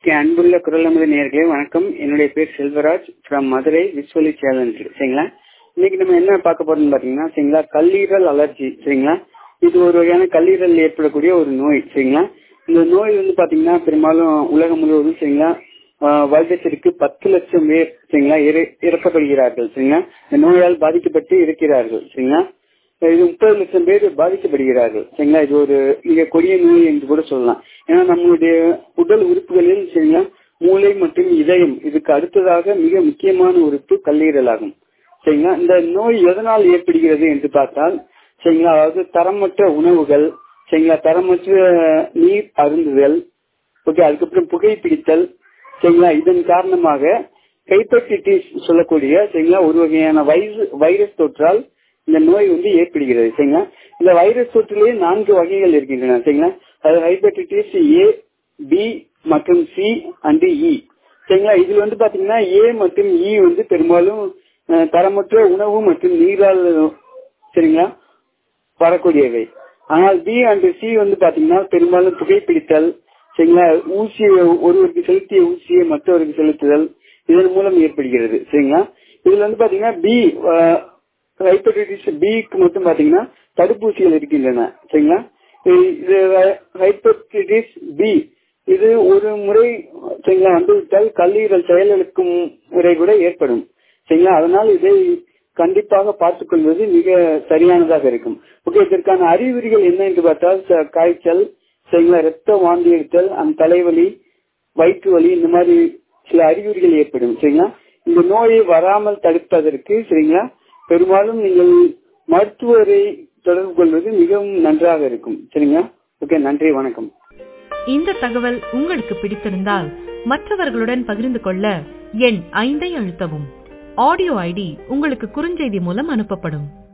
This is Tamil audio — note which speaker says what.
Speaker 1: அன்புள்ள குரல் நமது நேர்களே வணக்கம் என்னுடைய பேர் செல்வராஜ் ஃப்ரம் மதுரை விஸ்வலி சேலஞ்ச் சரிங்களா இன்னைக்கு நம்ம என்ன பார்க்க போறோம்னு பாத்தீங்கன்னா சரிங்களா கல்லீரல் அலர்ஜி சரிங்களா இது ஒரு வகையான கல்லீரல் ஏற்படக்கூடிய ஒரு நோய் சரிங்களா இந்த நோய் வந்து பாத்தீங்கன்னா பெரும்பாலும் உலகம் முழுவதும் சரிங்களா ஆஹ் வருடத்திற்கு பத்து லட்சம் பேர் சரிங்களா இற- இறக்கப்படுகிறார்கள் சரிங்களா இந்த நோயால் பாதிக்கப்பட்டு இருக்கிறார்கள் சரிங்களா இது முப்பது லட்சம் பேர் பாதிக்கப்படுகிறார்கள் சரிங்களா இது ஒரு மிக கொடிய நோய் என்று கூட சொல்லலாம் ஏன்னா நம்மளுடைய உடல் உறுப்புகளில் சரிங்களா மூளை மற்றும் இதயம் இதுக்கு அடுத்ததாக மிக முக்கியமான உறுப்பு கல்லீரல் ஆகும் சரிங்களா இந்த நோய் எதனால் ஏற்படுகிறது என்று பார்த்தால் சரிங்களா அதாவது தரமற்ற உணவுகள் சரிங்களா தரமற்ற நீர் அருந்துதல் ஓகே அதுக்கப்புறம் புகைப்பிடித்தல் சரிங்களா இதன் காரணமாக கைப்பட்டிட்டிஸ் சொல்லக்கூடிய சரிங்களா ஒரு வகையான வைரஸ் வைரஸ் தொற்றால் இந்த நோய் வந்து ஏற்படுகிறது சரிங்களா இந்த வைரஸ் தொற்றிலேயே நான்கு வகைகள் இருக்கின்றன சரிங்களா அது ஹைப்பட்டிட்டிஸ் ஏ பி மற்றும் சி அண்ட் இ சரிங்களா இதுல வந்து பாத்தீங்கன்னா ஏ மற்றும் இ வந்து பெரும்பாலும் அஹ், தரமற்ற உணவு மற்றும் நீரால் சரிங்களா வரக்கூடியவை ஆனால் பி அண்ட் சி வந்து பாத்தீங்கன்னா பெரும்பாலும் புகைப்பிடித்தல் சரிங்களா ஊசியை ஒருவருக்கு செலுத்திய ஊசியை மற்றவருக்கு செலுத்துதல் இதன் மூலம் ஏற்படுகிறது சரிங்களா இதுல வந்து பாத்தீங்கன்னா பி ஹைப்படைட்டிஸ் பிக்கு மட்டும் பாத்தீங்கன்னா தடுப்பூசிகள் இருக்கின்றன சரிங்களா இது- இது ஹைப்படைட்டிஸ் பி இது ஒரு முறை சரிங்களா வந்துவிட்டால் கல்லீரல் செயலிழக்கும் முறை கூட ஏற்படும் சரிங்களா அதனால் இதை கண்டிப்பாக பார்த்துக் கொள்வது மிக சரியானதாக இருக்கும் ஓகே இதற்கான அறிகுறிகள் என்ன என்று பார்த்தால் ச- காய்ச்சல் சரிங்களா ரத்த வாந்தி எடுத்தல் அந்த தலைவலி வயிற்று வலி இந்த மாதிரி சில அறிகுறிகள் ஏற்படும் சரிங்களா இந்த நோயை வராமல் தடுப்பதற்கு சரிங்களா பெரும்பாலும் நீங்கள் மருத்துவரை தொடர்பு கொள்வது மிகவும் நன்றாக இருக்கும் சரிங்களா ஓகே நன்றி வணக்கம்
Speaker 2: இந்த தகவல் உங்களுக்கு பிடித்திருந்தால் மற்றவர்களுடன் பகிர்ந்து கொள்ள எண் ஐந்தை அழுத்தவும் ஆடியோ ஐடி உங்களுக்கு குறுஞ்செய்தி மூலம் அனுப்பப்படும்